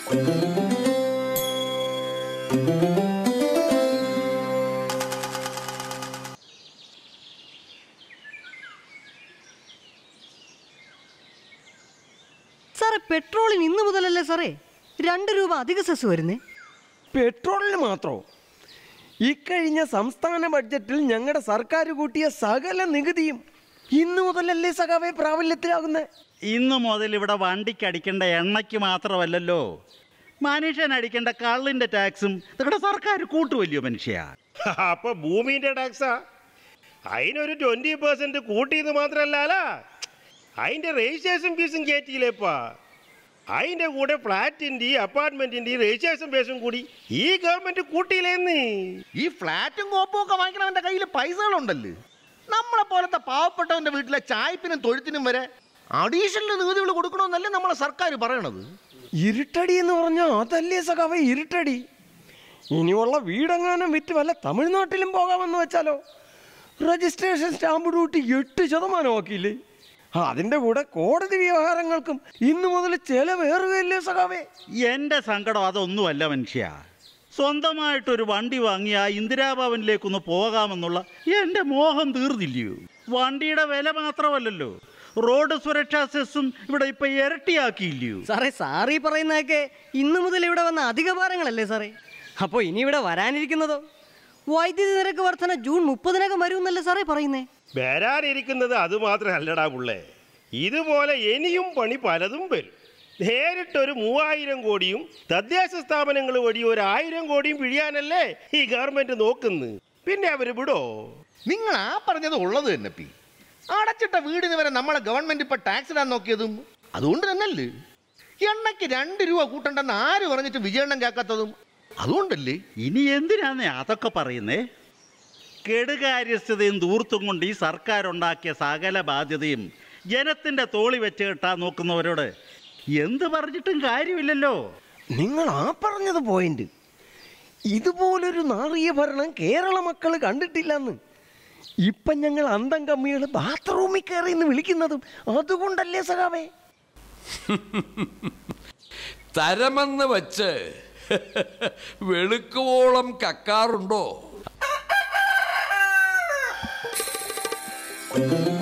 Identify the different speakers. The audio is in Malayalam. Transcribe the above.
Speaker 1: സാറേ പെട്രോളിന് ഇന്ന് മുതലല്ലേ സാറേ രണ്ട് രൂപ അധിക സെസ് വരുന്നേ
Speaker 2: പെട്രോളിന് മാത്രമോ ഇക്കഴിഞ്ഞ സംസ്ഥാന ബഡ്ജറ്റിൽ ഞങ്ങളുടെ സർക്കാർ കൂട്ടിയ സകല നികുതിയും ഇന്നു മുതലല്ലേ സഖാവെ പ്രാബല്യത്തിലാകുന്നത്
Speaker 3: ഇന്നു മുതൽ ഇവിടെ വണ്ടിക്ക് അടിക്കേണ്ട എണ്ണയ്ക്ക് മാത്രമല്ലല്ലോ മനുഷ്യൻ അടിക്കേണ്ട കള്ളിന്റെ ടാക്സും നിങ്ങളുടെ സർക്കാർ കൂട്ടുവല്ലയോ മനുഷ്യ
Speaker 4: അപ്പൊ ഭൂമിന്റെ ടാക്സാ അതിനൊരു ട്വന്റി പെർസെന്റ് കൂട്ടിയെന്ന് മാത്രല്ല അതിന്റെ രജിസ്ട്രേഷൻ ഫീസും കയറ്റിയില്ലേപ്പാ അതിന്റെ കൂടെ ഫ്ലാറ്റിന്റെയും അപ്പാർട്ട്മെന്റിന്റെയും രജിസ്ട്രേഷൻ ഫീസും കൂടി ഈ ഗവൺമെന്റ് കൂട്ടിയില്ലേന്ന്
Speaker 5: ഈ ഫ്ലാറ്റും കോപ്പും ഒക്കെ വാങ്ങിക്കണവന്റെ കയ്യിൽ പൈസകളുണ്ടല്ലോ നമ്മളെ പോലത്തെ പാവപ്പെട്ടവന്റെ വീട്ടിലെ ചായപ്പിനും തൊഴുത്തിനും വരെ അഡീഷണൽ നികുതികൾ കൊടുക്കണമെന്നല്ലേ നമ്മളെ സർക്കാർ പറയണത്
Speaker 2: ഇരുട്ടടി എന്ന് പറഞ്ഞാൽ അതല്ലേ സഖാവെ ഇരുട്ടടി ഇനിയുള്ള വീടെങ്ങാനും വിറ്റ് വല്ല തമിഴ്നാട്ടിലും പോകാമെന്ന് വെച്ചാലോ രജിസ്ട്രേഷൻ സ്റ്റാമ്പ് ഡ്യൂട്ടി എട്ട് ശതമാനമാക്കിയില്ലേ അതിൻ്റെ കൂടെ കോടതി വ്യവഹാരങ്ങൾക്കും ഇന്നു മുതൽ ചെലവേറുകയല്ലേ സഖാവേ
Speaker 3: എൻ്റെ സങ്കടം അതൊന്നുമല്ല മനുഷ്യ സ്വന്തമായിട്ടൊരു വണ്ടി വാങ്ങി ആ ഇന്ദിരാഭവനിലേക്കൊന്ന് പോകാമെന്നുള്ള എൻ്റെ മോഹം തീർന്നില്ലയോ വണ്ടിയുടെ വില മാത്രമല്ലല്ലോ റോഡ് സുരക്ഷാ സെസ്സും ഇവിടെ ഇപ്പൊ ഇരട്ടിയാക്കിയില്ലയോ
Speaker 1: സാറേ സാറി പറയുന്നതൊക്കെ ഇന്നു മുതൽ ഇവിടെ വന്ന അധിക ഭാരങ്ങളല്ലേ സാറേ അപ്പോൾ ഇനി ഇവിടെ വരാനിരിക്കുന്നതോ വൈദ്യുതി നിരക്ക് വർധന ജൂൺ മുപ്പതിനകം വരുമെന്നല്ലേ സാറേ പറയുന്നേ
Speaker 4: വരാനിരിക്കുന്നത് അത് മാത്രമല്ലടാ പുള്ളേ ഇതുപോലെ ഇനിയും പണി പലതും വരും നേരിട്ടൊരു മൂവായിരം കോടിയും തദ്ദേശ സ്ഥാപനങ്ങൾ വഴി ഒരു ആയിരം കോടിയും പിഴിയാനല്ലേ ഈ ഗവൺമെന്റ് നോക്കുന്നു പിന്നെ അവര് വിടോ
Speaker 5: നിങ്ങൾ ആ പറഞ്ഞത് ഉള്ളത് തന്നെ പി അടച്ചിട്ട വീടിന് വരെ നമ്മളെ ഗവൺമെന്റ് ഇപ്പൊ ടാക്സ് ഇടാൻ നോക്കിയതും അതുകൊണ്ട് തന്നെയല്ലേ എണ്ണയ്ക്ക് രണ്ട് രൂപ കൂട്ടണ്ടെന്ന് ആര് പറഞ്ഞിട്ട് വിജയണ്ണം കേൾക്കാത്തതും അതുകൊണ്ടല്ലേ
Speaker 3: ഇനി എന്തിനാന്നേ അതൊക്കെ പറയുന്നേ കെടുകാര്യസ്ഥതയും ദൂർത്തും കൊണ്ട് ഈ സർക്കാർ ഉണ്ടാക്കിയ സകല ബാധ്യതയും ജനത്തിന്റെ തോളി വെച്ച് കെട്ടാൻ നോക്കുന്നവരോട് എന്ത് പറഞ്ഞിട്ടും കാര്യമില്ലല്ലോ
Speaker 2: നിങ്ങൾ ആ പറഞ്ഞത് പോയിന്റ് ഇതുപോലൊരു നാറിയ ഭരണം കേരള മക്കൾ കണ്ടിട്ടില്ലെന്ന് ഇപ്പം ഞങ്ങൾ അന്തം കമ്മികൾ ബാത്റൂമിൽ കയറി എന്ന് വിളിക്കുന്നതും അതുകൊണ്ടല്ലേ സഖാവേ
Speaker 6: തരമെന്ന് വെച്ച് വെളുക്കുവോളം കക്കാറുണ്ടോ